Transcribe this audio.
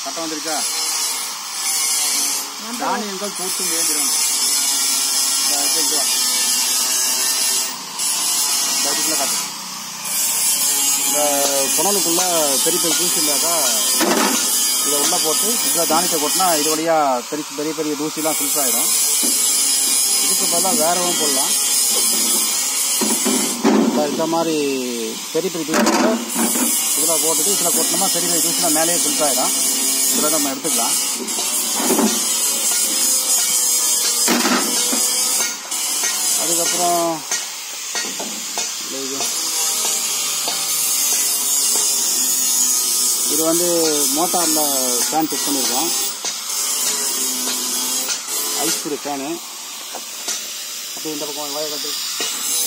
சட்டம் வந்துருச்சா தானியங்கள் பூத்து வேந்திரும் இந்த இதுக்குள்ள காட்டு இந்த புனலுக்குள்ள பெரிய பெரிய தூசி இருந்தாக்கா இதை உள்ள போட்டு இதில் தானியத்தை கொட்டினா இது வழியா பெரிய பெரிய பெரிய தூசிலாம் ஃபில்டர் ஆயிடும் இதுக்கு பதிலாக வேறவும் போடலாம் இந்த- இந்த மாதிரி பெரிய பெரிய தூசிகளை இதில் போட்டுட்டு இதில் கொட்டினோமா பெரிய பெரிய தூசிலாம் மேலேயே ஃபில்டர் ஆயிடும் இதில் நம்ம எடுத்துக்கலாம் அதுக்கப்புறம் இந்த இது இது வந்து மோட்டாரில் ஃபேன் செக் பண்ணியிருக்கோம் ஐஸ் ஃபேனு அப்படி இந்த பக்கம் வய கட்டு